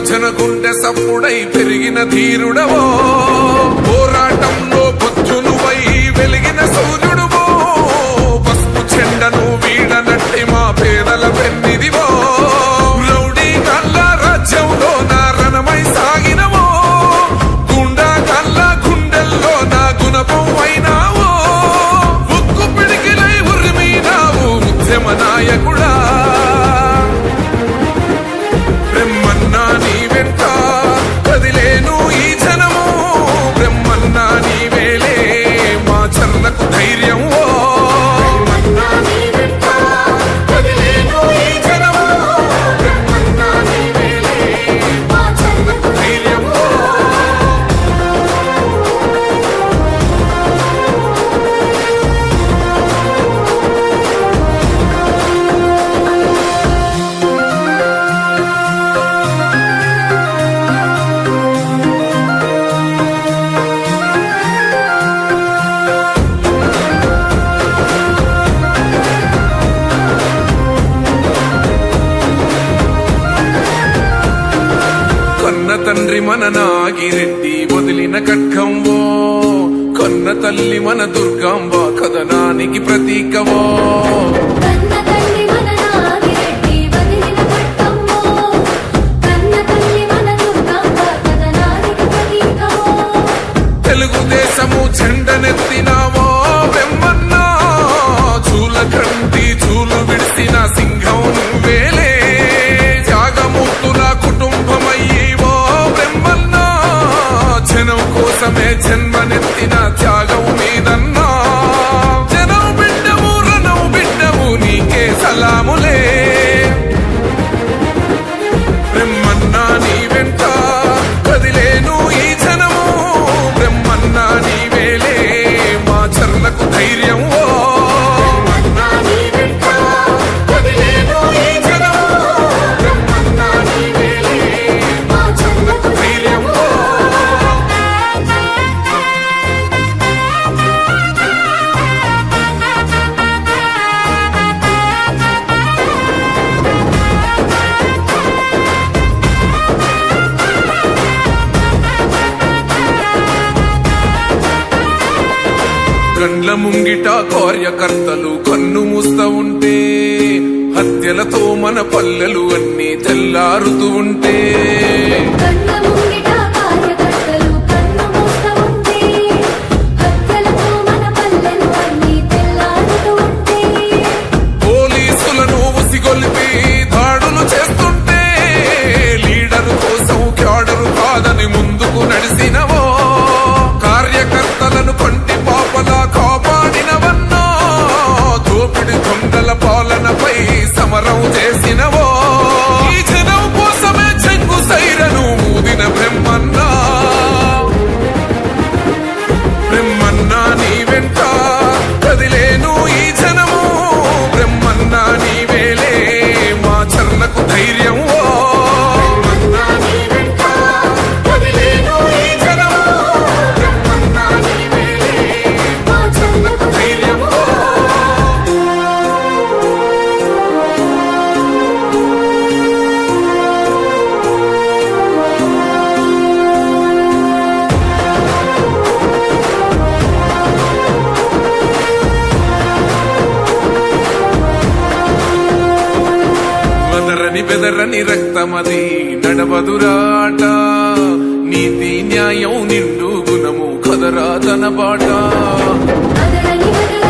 జనగుండె సప్పుడై పెరిగిన ధీరుడవో పోరాటంలో బుద్ధునువై వెలిగిన సూర్యుడువో పసుపు చెండను వీడనట్టి మా పేదల పెన్నిదివో రౌడీ కల్ల రాజ్యంలో నా రణమై సాగినవో గుండా కల్ల గుండెల్లో నా గుణపం అయినావో ఉక్కు పిడికిలై ఉరిమినావు ఉద్యమ నాయకుడా బ్రహ్మన్నా నీ వెంట కదిలేను ఈ జనము బ్రహ్మన్నా నీ వేలే మా చర్లకు ధైర్యం ఓ బ్రహ్మన్నా నీ వెంట కదిలేను ఈ జనము బ్రహ్మన్నా నీ వేలే మా చర్లకు ధైర్యం ఓ కన్న తండ్రి మన నాగిరెడ్డి వదిలిన ఖడ్గంవో కన్న తల్లి మన దుర్గాంబ కథనానికి ప్రతీకవో కన్న తల్లి మన నాగిరెడ్డి వదిలిన పట్టమ్మో కన్న తల్లి మన దుర్గమ్మ కథనానికి ప్రతీకమో తెలుగుదేశము చెండనెత్తినావో బ్రహ్మన్నా చూల కంటి చూలు విడిసిన సింహం నువ్వేలే త్యాగమూర్తుల కుటుంబమయ్యేవో బ్రహ్మన్నా జనం కోసమే జన్మనెత్తిన త్యాగం మీదన్నా జనం బిడ్డము రణం బిడ్డము నీకే సలాములే బ్రహ్మన్నా నీ వెంట కదిలేను ఈ జనము బ్రహ్మన్నా నీ వేలే మా చర్లకు ధైర్యం ఓ బ్రహ్మన్నా నీ వెంట కదిలేను ఈ జనము బ్రహ్మన్నా నీ వేలే మా చర్లకు ధైర్యం ఓ కండ్ల ముంగిట కార్యకర్తలు కన్ను మూస్తా ఉంటే హత్యలతో మన పల్లెలు అన్ని తెల్లారుతూ ఉంటే కన్న ముంగిట కార్యకర్తలు కన్ను మూస్తా ఉంటే హత్యలతో మన పల్లెలు అన్నీ తెల్లారుతూ ఉంటే పోలీసులను ఉసిగొలిపి దాడులు చేస్తుంటే లీడరు కోసం క్యాడరు కాదని ముందుకు నడిసినవో కార్యకర్తలను కొంటి పాపలా కాపాడినవన్నో దోపిడి దొంగల పాలనపై సమరం చేసినవో ఈ జనం కోసమే చెంగు సైరను ఊదిన బ్రహ్మన్నా బ్రహ్మన్నా నీ వెంట కదిలేను ఈ జనము బ్రహ్మన్నా నీ వేలే మా చర్లకు ధైర్యం ఓ బ్రహ్మన్నా నీ వెంట కదిలేను ఈ జనము బ్రహ్మన్నా నీ వేలే మా చర్లకు ధైర్యం ఓ వదరని బెదరని రక్తమది నడవదురాట నీతి న్యాయం నిండు గుణము కదరా తన బాట అదరని వదలని